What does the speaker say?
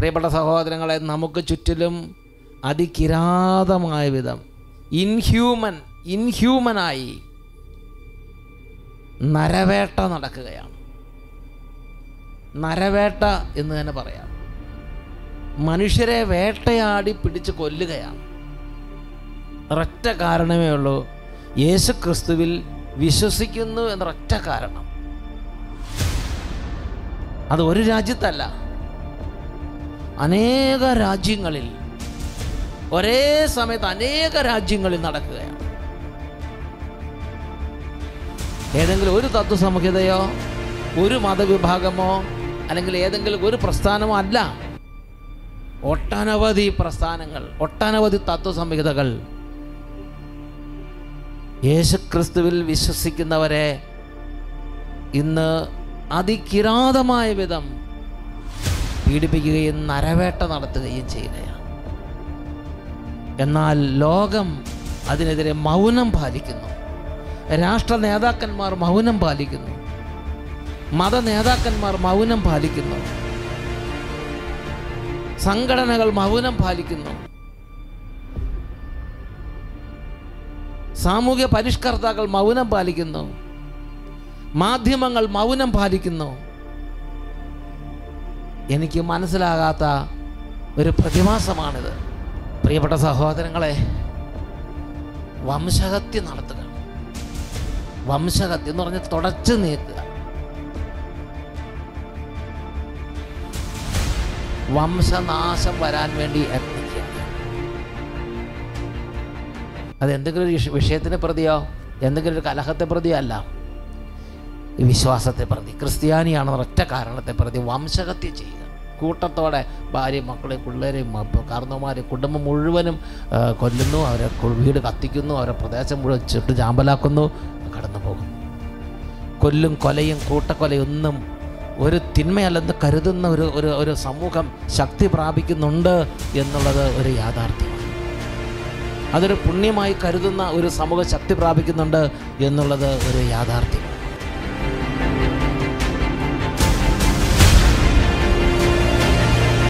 പ്രിയപ്പെട്ട സഹോദരങ്ങളെ നമുക്ക് ചുറ്റിലും അതികിരാതമായ വിധം ഇൻഹ്യൂമൻ ഇൻഹ്യൂമനായി നരവേട്ട നടക്കുകയാണ് നരവേട്ട എന്ന് തന്നെ പറയാം മനുഷ്യരെ വേട്ടയാടി പിടിച്ച് കൊല്ലുകയാണ് ഒരൊറ്റ കാരണമേ ഉള്ളൂ യേശു ക്രിസ്തുവിൽ വിശ്വസിക്കുന്നു എന്നൊരൊറ്റ കാരണം അത് ഒരു രാജ്യത്തല്ല അനേക രാജ്യങ്ങളിൽ ഒരേ സമയത്ത് അനേക രാജ്യങ്ങളിൽ നടക്കുകയാണ് ഏതെങ്കിലും ഒരു തത്വസമുഖ്യതയോ ഒരു മതവിഭാഗമോ അല്ലെങ്കിൽ ഏതെങ്കിലും ഒരു പ്രസ്ഥാനമോ അല്ല ഒട്ടനവധി പ്രസ്ഥാനങ്ങൾ ഒട്ടനവധി തത്വസംഹിതകൾ യേശുക്രിസ്തുവിൽ വിശ്വസിക്കുന്നവരെ ഇന്ന് അതികിരാതമായ വിധം പീഡിപ്പിക്കുകയും നരവേട്ട നടത്തുകയും ചെയ്യുകയാണ് എന്നാൽ ലോകം അതിനെതിരെ മൗനം പാലിക്കുന്നു രാഷ്ട്ര നേതാക്കന്മാർ മൗനം പാലിക്കുന്നു മത നേതാക്കന്മാർ മൗനം പാലിക്കുന്നു സംഘടനകൾ മൗനം പാലിക്കുന്നു സാമൂഹ്യ പരിഷ്കർത്താക്കൾ മൗനം പാലിക്കുന്നു മാധ്യമങ്ങൾ മൗനം പാലിക്കുന്നു എനിക്ക് മനസ്സിലാകാത്ത ഒരു പ്രതിഭാസമാണിത് പ്രിയപ്പെട്ട സഹോദരങ്ങളെ വംശഹത്യ നടത്തുക വംശഹത്യ എന്ന് പറഞ്ഞ് തുടച്ചു നീക്കുക വംശനാശം വരാൻ വേണ്ടി യത്നിക്കുക അത് എന്തെങ്കിലും ഒരു വിഷ- വിഷയത്തിനെ പ്രതിയോ എന്തെങ്കിലും ഒരു കലഹത്തെ പ്രതിയോ അല്ല ഈ വിശ്വാസത്തെ പ്രതി ക്രിസ്ത്യാനിയാണെന്ന ഒറ്റ കാരണത്തെ പ്രതി വംശഹത്യ ചെയ്യുക കൂട്ടത്തോടെ ഭാര്യയും മക്കളെയും പിള്ളേരെയും കാരണവന്മാരെയും കുടുംബം മുഴുവനും ആ, കൊല്ലുന്നു അവരെ കു- വീട് കത്തിക്കുന്നു അവരെ പ്രദേശം മുഴുവൻ ചുട്ട് ചാമ്പലാക്കുന്നു കടന്നു പോകുന്നു കൊല്ലും കൊലയും കൂട്ടക്കൊലയും ഒന്നും ഒരു തിന്മയല്ലെന്ന് കരുതുന്ന ഒരു ഒരു ഒരു സമൂഹം ശക്തി പ്രാപിക്കുന്നുണ്ട് എന്നുള്ളത് ഒരു യാഥാർത്ഥ്യമാണ് അതൊരു പുണ്യമായി കരുതുന്ന ഒരു സമൂഹം ശക്തി പ്രാപിക്കുന്നുണ്ട് എന്നുള്ളത് ഒരു യാഥാർത്ഥ്യമാണ്